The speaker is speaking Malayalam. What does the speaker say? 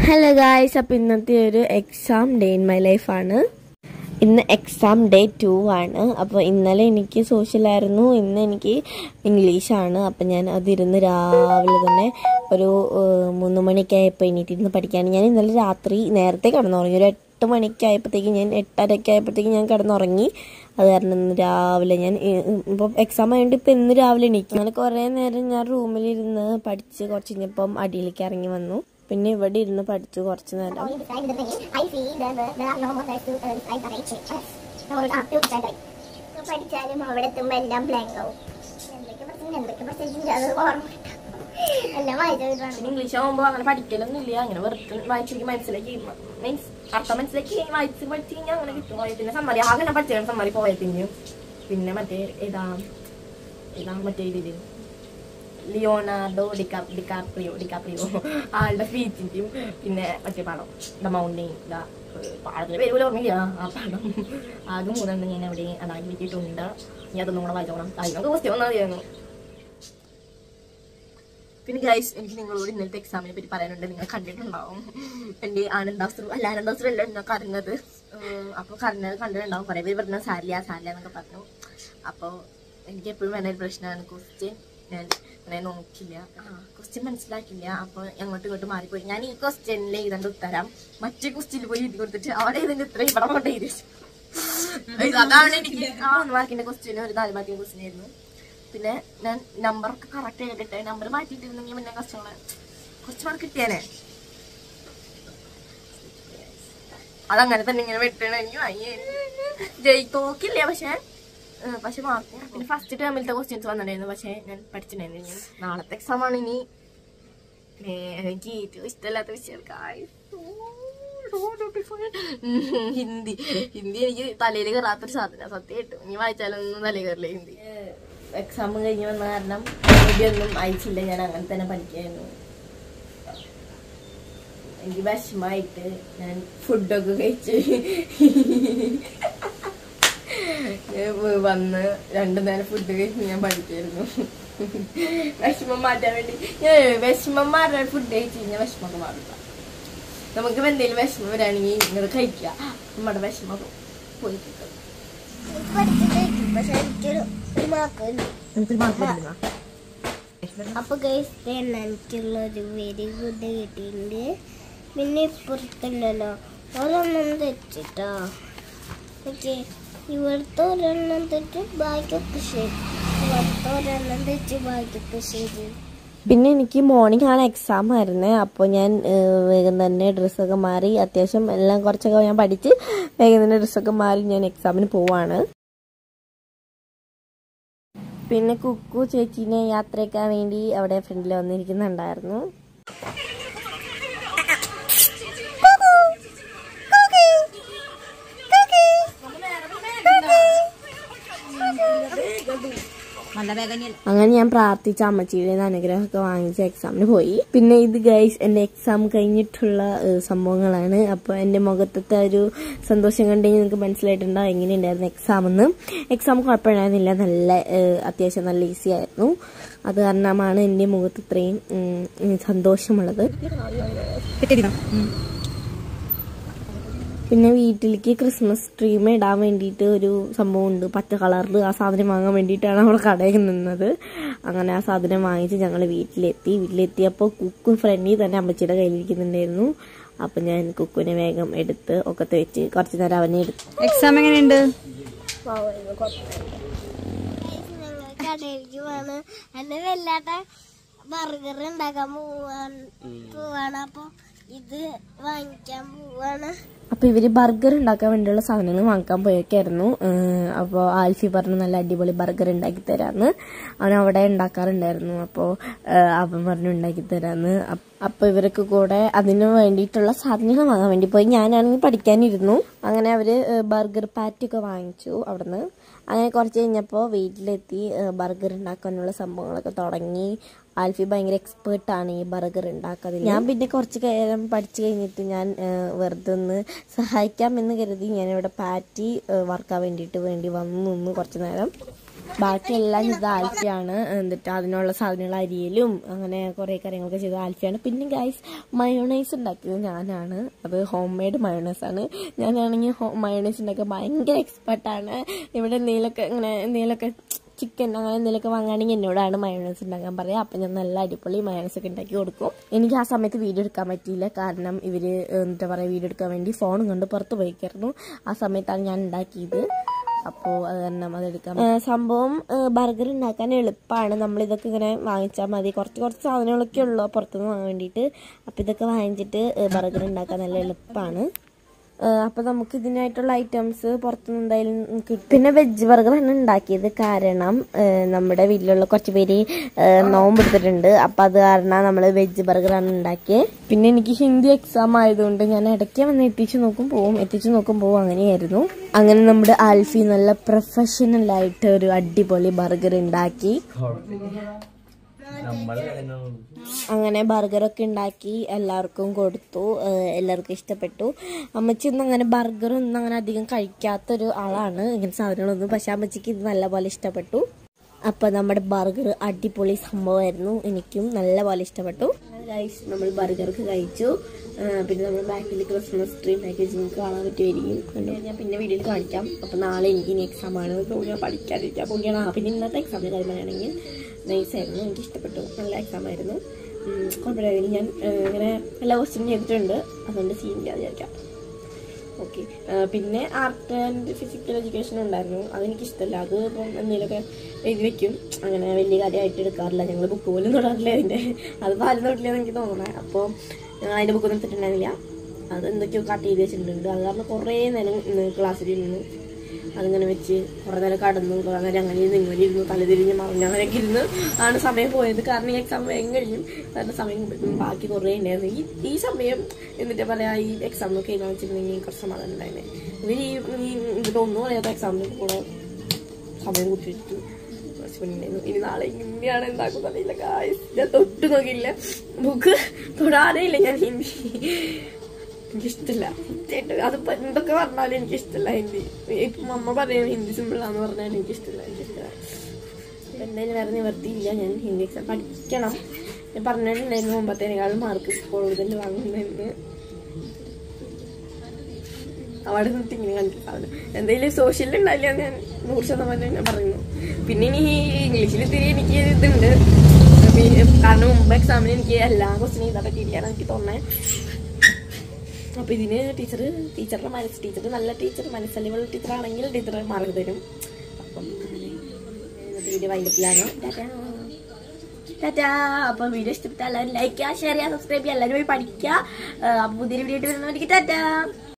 ഹലോ ഗായ്സ് അപ്പം ഇന്നത്തെ ഒരു എക്സാം ഡേ ഇൻ മൈ ലൈഫാണ് ഇന്ന് എക്സാം ഡേ ടു ആണ് അപ്പോൾ ഇന്നലെ എനിക്ക് സോഷ്യലായിരുന്നു ഇന്ന് എനിക്ക് ഇംഗ്ലീഷാണ് അപ്പം ഞാൻ അതിരുന്ന് രാവിലെ തന്നെ ഒരു ഏഹ്, മൂന്ന് മണിയൊക്കെ ആയപ്പോൾ എണീറ്റിരുന്ന് പഠിക്കാണ് ഞാൻ ഇന്നലെ രാത്രി നേരത്തെ കിടന്നുറങ്ങി ഒരു എട്ട് മണിക്ക് ആയപ്പോഴത്തേക്ക് ഞാൻ എട്ടരയ്ക്ക് ആയപ്പോഴത്തേക്ക് ഞാൻ കിടന്നുറങ്ങി അത് കാരണം ഇന്ന് രാവിലെ ഞാൻ ഇപ്പം എക്സാം ആയതുകൊണ്ട് ഇപ്പം ഇന്ന് രാവിലെ എണീക്കും അങ്ങനെ കുറേ നേരം ഞാൻ റൂമിലിരുന്ന് പഠിച്ച് കുറച്ച് കഴിഞ്ഞപ്പം അടിയിലേക്ക് ഇറങ്ങി വന്നു പിന്നെ ഇവിടെ ഇരുന്ന് പഠിച്ചു കുറച്ച് നേരം Only decide the thing. I feel that the- there are no more ways to uh, decide the right choice. No, ah, you decide right. ഇപ്പൊ പഠിച്ചാലും അവിടെ എത്തുമ്പോ എല്ലാം ബ്ലാങ്ക് ആവും എന്തൊക്കെ പഠിച്ചു എന്തൊക്കെ പഠിച്ചിട്ടുണ്ട് അത് ഓർമ്മ കിട്ടും. എല്ലാം വായിച്ചു പിന്നെ ഇംഗ്ലീഷ് ആകുമ്പോൾ അങ്ങനെ പഠിക്കലൊന്നും ഇല്ല അങ്ങനെ വെറുതെ വായിച്ചെങ്കിൽ മനസ്സിലാക്കി മീൻസ് അർത്ഥം മനസ്സിലാക്കി വായിച്ച് പഠിച്ചു കഴിഞ്ഞാൽ അങ്ങനെ കിട്ടും പിന്നെ സമ്മതി ആകെ ഞാൻ പഠിച്ചാണ് സമ്മതി പോയതിൻ്റെയും പിന്നെ മറ്റേ ഇതാ ഇതാ മറ്റേ ഇതില് ലിയോണാർഡോ ഡിക്കാ ഡിക്കാപ്രിയോ ഡിക്കാപ്രിയോ ആളുടെ സ്പീച്ചിന്റെയും പിന്നെ മറ്റേ പടം ദ മൗണ്ടെയിൻ ദ പാടത്തിന്റെ പേര് പോലും ഓർമ്മയില്ല ആ പടം ആകെ മൂന്നെണ്ണം ഞാൻ അവിടെ അതാക്കി വെച്ചിട്ടുണ്ട് ഇനി അതൊന്നും കൂടെ വായിച്ചോളാം അതിനൊക്കെ ക്വസ്റ്റ്യൻ വന്നാൽ മതിയായിരുന്നു പിന്നെ ഗൈസ് എനിക്ക് നിങ്ങളോട് ഇന്നലത്തെ എക്സാമിനെ പറ്റി പറയാനുണ്ട് നിങ്ങൾ കണ്ടിട്ടുണ്ടാവും എൻ്റെ ആനന്ദാസ്ത്രു അല്ല ആനന്ദാസ്ത്രു അല്ല എന്നെ കരഞ്ഞത് അപ്പോൾ കരഞ്ഞത് കണ്ടിട്ടുണ്ടാവും കുറേ പേര് പറഞ്ഞു സാരില്ല സാരില്ല എന്നൊക്കെ പറഞ്ഞു അപ്പോൾ എനിക്ക് എപ്പോഴും വേണ്ട ഒരു പ്രശ്നമാണ് ക്വസ്റ്റ്യൻ ഞാൻ അങ്ങനെ നോക്കില്ല ക്വസ്റ്റ്യൻ മനസ്സിലാക്കില്ല അപ്പോൾ അങ്ങോട്ടും ഇങ്ങോട്ടും മാറിപ്പോയി ഞാൻ ഈ ക്വസ്റ്റ്യനിൽ എഴുതേണ്ട ഉത്തരം മറ്റേ ക്വസ്റ്റ്യനിൽ പോയി എഴുതി കൊടുത്തിട്ട് അവിടെ ഇതിൻ്റെ ഉത്തരം ഇവിടെ കൊണ്ട് എഴുതി വെച്ചു. അതാണ് എനിക്ക് ആ മൂന്ന് മാർക്കിന്റെ ക്വസ്റ്റ്യൻ ഒരു നാല് മാർക്കിന്റെ ക്വസ്റ്റ്യൻ ആയിരുന്നു പിന്നെ ഞാൻ നമ്പർ ഒക്കെ കറക്റ്റ് ചെയ്തിട്ട് നമ്പർ മാറ്റിയിട്ടിരുന്നെങ്കിൽ പിന്നെ കസ്റ്റമർ കുറച്ച് മാർക്ക് കിട്ടിയാനേ അതങ്ങനെ തന്നെ ഇങ്ങനെ വെട്ടണ എനിക്ക് വയ്യ. ജയി തോക്കില്ല പക്ഷെ ഏഹ് പക്ഷെ മാർക്ക് പിന്നെ ഫസ്റ്റ് ടേമിലത്തെ ക്വസ്റ്റ്യൻസ് വന്നിട്ടുണ്ടായിരുന്നു പക്ഷെ ഞാൻ പഠിച്ചിട്ടുണ്ടായിരുന്നു ഇനി നാളത്തെ എക്സാം ആണ് ഇനി ഏഹ് എനിക്ക് ഏറ്റവും ഇഷ്ടമല്ലാത്ത വിഷയം guys. ഉം, ഹിന്ദി ഹിന്ദി എനിക്ക് തലയിൽ കയറാത്തൊരു സാധനം സത്യമായിട്ടും ഇനി വായിച്ചാലൊന്നും തലയിൽ കയറില്ല ഹിന്ദി എക്സാം കഴിഞ്ഞ് വന്ന കാരണം ഒന്നും അയച്ചില്ല ഞാൻ അങ്ങനെ തന്നെ പഠിക്കായിരുന്നു എനിക്ക് വിഷമായിട്ട് ഞാൻ ഫുഡൊക്കെ കഴിച്ച് ഞാൻ വന്ന് രണ്ടു നേരം ഫുഡ് കഴിച്ച് ഞാൻ പഠിക്കായിരുന്നു വിഷമം മാറ്റാൻ വേണ്ടി ഞാൻ വിഷമം മാറാൻ ഫുഡ് കഴിച്ച് കഴിഞ്ഞാൽ വിഷമമൊക്കെ മാറില്ല നമുക്ക് എന്തെങ്കിലും വിഷമം വരാണെങ്കിൽ നിങ്ങൾ കഴിക്കുക നമ്മുടെ വിഷമം പോയി കിട്ടും പഠിച്ചിട്ട് പക്ഷെ എനിക്കൊരു ഒരു മാർക്കില്ല എനിക്കൊരു മാർക്ക് വരുന്ന അപ്പൊ ഗൈസ് എനിക്കുള്ള ഒരു വെരി ഗുഡ് കിട്ടിയിട്ടുണ്ട് പിന്നെ ഇപ്പുറത്തില്ലല്ലോ ഒരെണ്ണം തെച്ചിട്ടോ ഓക്കെ ഇവിടുത്തെ ഒരെണ്ണം തെറ്റ് ബാക്കിയൊക്കെ ശരി ഇവിടുത്തെ ഒരെണ്ണം തെച്ച് ബാക്കിയൊക്കെ ശരി പിന്നെ എനിക്ക് മോർണിംഗ് ആണ് എക്സാം ആയിരുന്നേ അപ്പോൾ ഞാൻ ഏഹ്, വേഗം തന്നെ ഡ്രസ്സൊക്കെ മാറി അത്യാവശ്യം എല്ലാം കുറച്ചൊക്കെ ഞാൻ പഠിച്ച് വേഗം തന്നെ ഡ്രസ്സൊക്കെ മാറി ഞാൻ എക്സാമിന് പോവാണ് പിന്നെ കുക്കു ചേച്ചീനെ യാത്രയ്ക്കാൻ വേണ്ടി അവിടെ ഫ്രണ്ടിൽ വന്നിരിക്കുന്നുണ്ടായിരുന്നു അങ്ങനെ ഞാൻ പ്രാർത്ഥിച്ച അമ്മച്ചിയുടെ നിന്ന് അനുഗ്രഹമൊക്കെ വാങ്ങിച്ച് എക്സാമിന് പോയി പിന്നെ ഇത് ഗൈസ് എന്റെ എക്സാം കഴിഞ്ഞിട്ടുള്ള ഏഹ്, സംഭവങ്ങളാണ് അപ്പോൾ എന്റെ മുഖത്തത്തെ ഒരു സന്തോഷം കണ്ടെങ്കിൽ നിങ്ങൾക്ക് മനസ്സിലായിട്ടുണ്ടാവും എങ്ങനെയുണ്ടായിരുന്നു എക്സാം എന്ന് എക്സാം കുഴപ്പമുണ്ടായിരുന്നില്ല നല്ല ഏഹ്, അത്യാവശ്യം നല്ല ഈസി ആയിരുന്നു അത് കാരണമാണ് എന്റെ മുഖത്ത് ഇത്രയും ഉം, സന്തോഷമുള്ളത് പിന്നെ വീട്ടിലേക്ക് ക്രിസ്മസ് ട്രീം ഇടാൻ വേണ്ടിയിട്ട് ഒരു സംഭവം ഉണ്ട് പച്ച കളറിൽ ആ സാധനം വാങ്ങാൻ വേണ്ടിയിട്ടാണ് നമ്മൾ കടയിൽ നിന്നത് അങ്ങനെ ആ സാധനം വാങ്ങിച്ച് ഞങ്ങൾ വീട്ടിലെത്തി വീട്ടിലെത്തിയപ്പോൾ കുക്കും ഫ്രണ്ടിൽ തന്നെ അമ്മച്ചിയുടെ കയ്യിലിരിക്കുന്നുണ്ടായിരുന്നു അപ്പം ഞാൻ കുക്കുവിനെ വേഗം എടുത്ത് ഒക്കത്ത് വെച്ച് കുറച്ച് നേരം അവനെ എടുത്തു എക്സാം എങ്ങനെയുണ്ട് ഞങ്ങൾ കടയിലേക്ക് പോവാണ് എന്നെ വല്ലാത്ത ബർഗർ ഉണ്ടാക്കാൻ പോവാൻ പോവാണ് അപ്പൊ ഇത് വാങ്ങിക്കാൻ പോവാണ് അപ്പോൾ ഇവർ ബർഗർ ഉണ്ടാക്കാൻ വേണ്ടിയുള്ള സാധനങ്ങൾ വാങ്ങിക്കാൻ പോയൊക്കെയായിരുന്നു അപ്പോൾ ആൽഫി പറഞ്ഞു നല്ല അടിപൊളി ബർഗർ ഉണ്ടാക്കി തരാമെന്ന് അവൻ അവിടെ ഉണ്ടാക്കാറുണ്ടായിരുന്നു അപ്പോൾ അവൻ പറഞ്ഞു ഉണ്ടാക്കി തരാമെന്ന് അപ്പോൾ ഇവരൊക്കെ കൂടെ അതിന് വേണ്ടിയിട്ടുള്ള സാധനങ്ങൾ വാങ്ങാൻ വേണ്ടി പോയി ഞാനാണെങ്കിൽ പഠിക്കാനിരുന്നു അങ്ങനെ അവർ ബർഗർ പാറ്റൊക്കെ വാങ്ങിച്ചു അവിടുന്ന് അങ്ങനെ കുറച്ച് കഴിഞ്ഞപ്പോൾ വീട്ടിലെത്തി ബർഗർ ഉണ്ടാക്കാനുള്ള സംഭവങ്ങളൊക്കെ തുടങ്ങി ആൽഫി ഭയങ്കര എക്സ്പേർട്ടാണ് ഈ ബർഗർ ഉണ്ടാക്കാതിൽ ഞാൻ പിന്നെ കുറച്ച് നേരം പഠിച്ചു കഴിഞ്ഞിട്ട് ഞാൻ ഏഹ്, വെറുതെ ഒന്ന് സഹായിക്കാം എന്ന് കരുതി ഞാനിവിടെ പാറ്റി ഏഹ്, വറുക്കാൻ വേണ്ടിയിട്ട് വേണ്ടി വന്നു നിന്ന് കുറച്ച് നേരം ബാക്കിയെല്ലാം ചെയ്തത് ആൽഫിയാണ് എന്നിട്ട് അതിനുള്ള സാധനങ്ങൾ അരിയലും അങ്ങനെ കുറേ കാര്യങ്ങളൊക്കെ ചെയ്തത് ആൽഫിയാണ് പിന്നെ ഗൈസ് മയോണൈസ് ഉണ്ടാക്കിയത് ഞാനാണ് അത് ഹോം മെയ്ഡ് മയോണൈസ് ആണ് ഞാനാണെങ്കിൽ ഹോ മയോണൈസ് ഉണ്ടാക്കാൻ ഭയങ്കര എക്സ്പെർട്ടാണ് ഇവിടെ എന്തെങ്കിലുമൊക്കെ ഇങ്ങനെ എന്തെങ്കിലുമൊക്കെ ചിക്കൻ അങ്ങനെ എന്തെങ്കിലുമൊക്കെ വാങ്ങുകയാണെങ്കിൽ എന്നോടാണ് മയോണൈസ് ഉണ്ടാക്കാൻ പറയുക അപ്പം ഞാൻ നല്ല അടിപൊളി മയോണൈസ് ഒക്കെ ഉണ്ടാക്കി കൊടുക്കും എനിക്ക് ആ സമയത്ത് വീഡിയോ എടുക്കാൻ പറ്റിയില്ല കാരണം ഇവർ എന്താ പറയുക വീഡിയോ എടുക്കാൻ വേണ്ടി ഫോണും കൊണ്ട് പുറത്ത് പോയിക്കായിരുന്നു ആ സമയത്താണ് ഞാൻ ഉണ്ടാക്കിയത് അപ്പോൾ അത് കാരണം അതെടുക്കാം ഏഹ് സംഭവം ബർഗർ ഉണ്ടാക്കാൻ എളുപ്പമാണ് നമ്മൾ ഇതൊക്കെ ഇങ്ങനെ വാങ്ങിച്ചാൽ മതി കുറച്ച് കുറച്ച് സാധനങ്ങളൊക്കെ ഉള്ളൂ പുറത്തുനിന്ന് വാങ്ങാൻ വേണ്ടിയിട്ട് അപ്പോൾ ഇതൊക്കെ വാങ്ങിച്ചിട്ട് ബർഗർ ഉണ്ടാക്കാൻ നല്ല എളുപ്പമാണ് അപ്പോൾ നമുക്ക് ഇതിനായിട്ടുള്ള ഐറ്റംസ് പുറത്തുനിന്ന് എന്തായാലും കിട്ടും പിന്നെ വെജ് ബർഗറാണ് ഉണ്ടാക്കിയത് കാരണം ഏഹ് നമ്മുടെ വീട്ടിലുള്ള കുറച്ച് പേര് ഏഹ് നോമ്പെടുത്തിട്ടുണ്ട് അപ്പം അത് കാരണം നമ്മൾ വെജ് ബർഗറാണ് ഉണ്ടാക്കിയത് പിന്നെ എനിക്ക് ഹിന്ദി എക്സാം ആയതുകൊണ്ട് ഞാൻ ഇടയ്ക്ക് വന്ന് എത്തിച്ചു നോക്കും പോവും എത്തിച്ചു നോക്കും പോവും അങ്ങനെയായിരുന്നു അങ്ങനെ നമ്മുടെ ആൽഫി നല്ല പ്രൊഫഷണൽ ആയിട്ട് ഒരു അടിപൊളി ബർഗർ ഉണ്ടാക്കി അങ്ങനെ ബർഗറൊക്കെ ഉണ്ടാക്കി എല്ലാവർക്കും കൊടുത്തു ഏഹ് എല്ലാവർക്കും ഇഷ്ടപ്പെട്ടു അമ്മച്ചി ഒന്നും അങ്ങനെ ബർഗർ ഒന്നും അങ്ങനെ അധികം കഴിക്കാത്തൊരു ആളാണ് ഇങ്ങനെ സാധനങ്ങളൊന്നും പക്ഷെ അമ്മച്ചിക്ക് ഇത് നല്ലപോലെ ഇഷ്ടപ്പെട്ടു അപ്പോൾ നമ്മുടെ ബർഗർ അടിപൊളി സംഭവമായിരുന്നു എനിക്കും നല്ലപോലെ ഇഷ്ടപ്പെട്ടു ഗൈസ് നമ്മൾ ബർഗർക്ക് കഴിച്ചു ഏഹ് പിന്നെ നമ്മൾ ബാക്കിൽ ക്രിസ്മസ് ട്രീ പാക്കേജ് നിങ്ങൾക്ക് കാണാൻ പറ്റുമായിരിക്കും കണ്ടു ഞാൻ പിന്നെ വീഡിയോയിൽ കാണിക്കാം അപ്പോൾ നാളെ എനിക്ക് ഇനി എക്സാം ആണ് അപ്പോൾ ഞാൻ പഠിക്കാതിരിക്കാം അപ്പോൾ ഞാൻ ആ പിന്നെ ഇന്നത്തെ എക്സാമിൻ്റെ കാര്യം പറയുകയാണെങ്കിൽ നൈസായിരുന്നു എനിക്ക് ഇഷ്ടപ്പെട്ടു നല്ല എക്സാം ആയിരുന്നു ഉം, കുഴപ്പമില്ലായിരുന്നു ഞാൻ ഏഹ്, ഇങ്ങനെ എല്ലാ ക്വസ്റ്റ്യൻ ചെയ്തിട്ടുണ്ട് അതുകൊണ്ട് സീനില്ല വിചാരിക്കാം ഓക്കെ പിന്നെ ആർട്ട് ആൻഡ് ഫിസിക്കൽ എഡ്യൂക്കേഷൻ ഉണ്ടായിരുന്നു അതെനിക്ക് ഇഷ്ടമല്ല അത് ഇപ്പം എന്തെങ്കിലുമൊക്കെ എഴുതി വെക്കും അങ്ങനെ വലിയ കാര്യമായിട്ട് എടുക്കാറില്ല ഞങ്ങൾ ബുക്ക് പോലും തൊടാറില്ല അതിൻ്റെ അത് പാലും തൊട്ടില്ലെന്ന് എനിക്ക് തോന്നണേ അപ്പോൾ ഞങ്ങൾ അതിൻ്റെ ബുക്കൊന്നും എടുത്തിട്ടുണ്ടായിരുന്നില്ല അത് എന്തൊക്കെയോ കട്ട് ചെയ്ത് വെച്ചിട്ടുണ്ട് അത് കാരണം കുറേ നേരം ക്ലാസ്സിൽ ഇരുന്നു അതിങ്ങനെ വെച്ച് കുറേ നേരം കടന്നു കുറേ നേരം അങ്ങനെ ഇരുന്ന് ഇങ്ങനെ ഇരുന്നു തലതിരിഞ്ഞ് മറിഞ്ഞ് അങ്ങനെയൊക്കെ ഇരുന്ന് ആണ് സമയം പോയത് കാരണം ഈ എക്സാം വേഗം കഴിഞ്ഞു കാരണം സമയം ഉം ബാക്കി കുറേ ഉണ്ടായിരുന്നു ഈ ഈ സമയം എന്നിട്ട് പറയാ ഈ എക്സാം ഒക്കെ എഴുതാൻ വെച്ചിട്ടുണ്ടെങ്കിൽ കുറച്ച് സമാധാനം ഉണ്ടായിരുന്നേ ഇവർ ഈ ഈ ഇതിൻ്റെ ഒന്നും അറിയാത്ത എക്സാമിന് കൂടെ സമയം കൂട്ടിയിട്ട് കുറച്ച് പണിയുണ്ടായിരുന്നു ഇനി നാളെ ഹിന്ദിയാണ് എന്താക്കും അറിയില്ല ഗായ്സ് ഞാൻ തൊട്ട് നോക്കിയില്ല ബുക്ക് തൊടാനേ ഇല്ല ഞാൻ ഹിന്ദി എനിക്കിഷ്ടല്ല സത്യമായിട്ട് അതിപ്പോ എന്തൊക്കെ പറഞ്ഞാലും എനിക്കിഷ്ടല്ല ഹിന്ദി ഇപ്പം അമ്മ പറയും ഹിന്ദി സിമ്പിളാന്ന് പറഞ്ഞാൽ എനിക്കിഷ്ടല്ല എനിക്കിഷ്ടല്ല അപ്പൊ എന്തായാലും വേറെ നിവർത്തിയില്ല ഞാൻ ഹിന്ദി എക്സാം പഠിക്കണം ഞാൻ പറഞ്ഞിട്ടുണ്ടായിരുന്നു മുമ്പത്തേനേക്കാളും മാർക്ക് കൂടുതൽ വാങ്ങുന്നതെന്ന് അവിടെ നിന്നിട്ട് ഇങ്ങനെ കാണിക്കാവുന്നു എന്തെങ്കിലും സോഷ്യലിൽ ഉണ്ടായില്ല എന്ന് ഞാൻ നൂറ് ശതമാനം ഞാൻ പറയുന്നു പിന്നെ ഇനി ഇംഗ്ലീഷിൽ ഇത്തിരി എനിക്ക് ഇതുണ്ട് പിന്നെ കാരണം മുമ്പ് എക്സാമിന് എനിക്ക് എല്ലാ ക്വസ്റ്റിനും ഇതൊക്കെ കിട്ടിയാണ് എനിക്ക് തോന്നുന്നത് അപ്പൊ ഇതിന് ടീച്ചർ ടീച്ചറുടെ മനസ്സ് ടീച്ചർ നല്ല ടീച്ചർ മനസ്സലിവുള്ള ടീച്ചർ ആണെങ്കിൽ ടീച്ചർ മാർക്ക് തരും അപ്പം അങ്ങനെ ഇന്നത്തെ വീഡിയോ വൈകിട്ടില്ലാണ് ടാറ്റാ അപ്പൊ വീഡിയോ ഇഷ്ടപ്പെട്ട എല്ലാവരും ലൈക്ക് ചെയ്യുക ഷെയർ ചെയ്യുക സബ്സ്ക്രൈബ് ചെയ്യുക എല്ലാവരും പോയി പഠിക്കുക അപ്പൊ പുതിയൊരു വീഡിയോ ആയിട്ട് വരുന്നവർക്ക് ടാറ്റാ